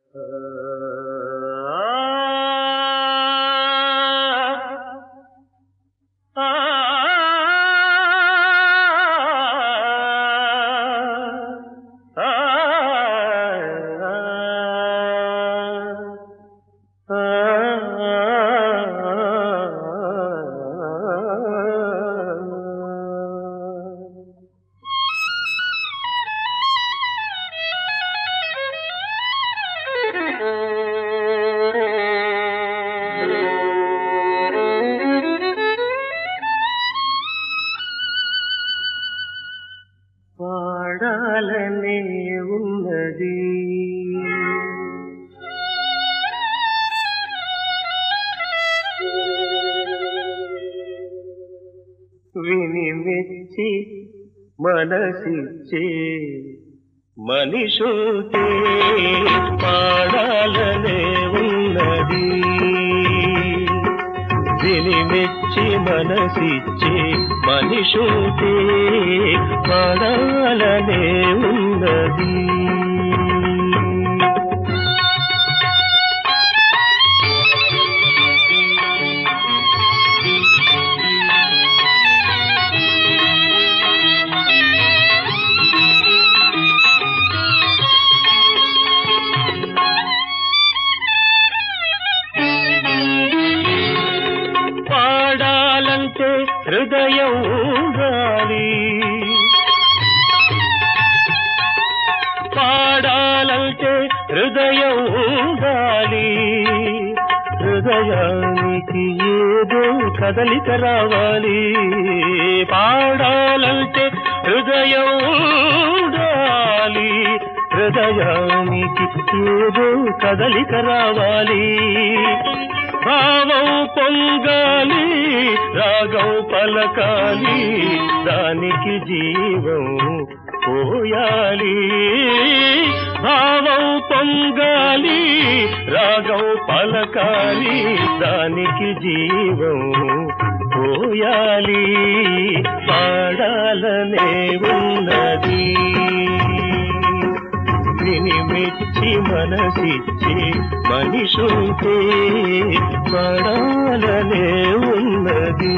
పాడాలనే ఉన్నది విని మెచ్చి మనసిచ్చే మనిషుతే పాడాలనే ఉన్నది విని మెచ్చి మనసిచ్చే మనిషుతే పాడాలనే ఉన్నది పాడాలంటే హృదయం ఉండాలి పాడాలంటే హృదయం ఉండాలి హృదయానికి ఏదో కదలిక రావాలి పాడాలంటే హృదయం ఉండాలి హృదయానికి ఏదో కదలిక రావాలి భావం పొంగాలి రాగం పలకాలి దానికి జీవం పోయాలి భావం పొంగాలి రాగం పలకాలి దానికి జీవం పోయాలి పాడాలనే ఉన్నది విని మెచ్చి మనసిచ్చి మనిషుంటే పడాలనే ఉన్నది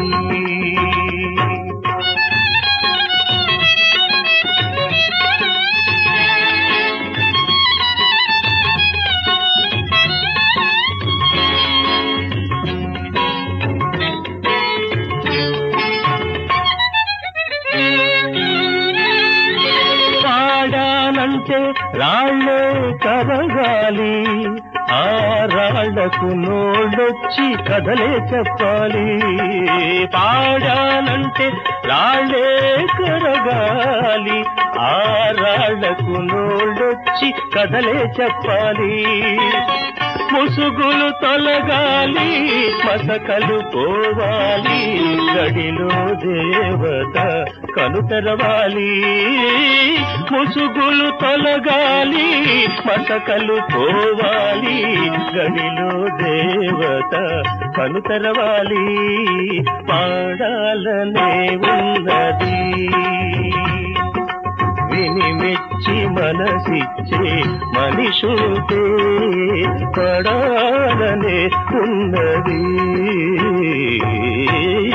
పాడాలంటే రాళ్ళే కరగాలి ఆ రాళ్లకు నోళ్ళొచ్చి కథలే చెప్పాలి పాడాలంటే రాళ్ళే కరగాలి ఆ రాళ్లకు నోళ్ళొచ్చి కథలే చెప్పాలి ముసుగులు తొలగాలి మసకలు పోవాలి గడిలో దేవత కనుతరవాలి ముసుగులు తొలగాలి మసకలు పోవాలి గడిలో దేవత కనుతరవాలి పాడాలనే ఉన్నది విని మెచ్చి మనసిచ్చే మనిషుతే పడాలనే ఉన్నది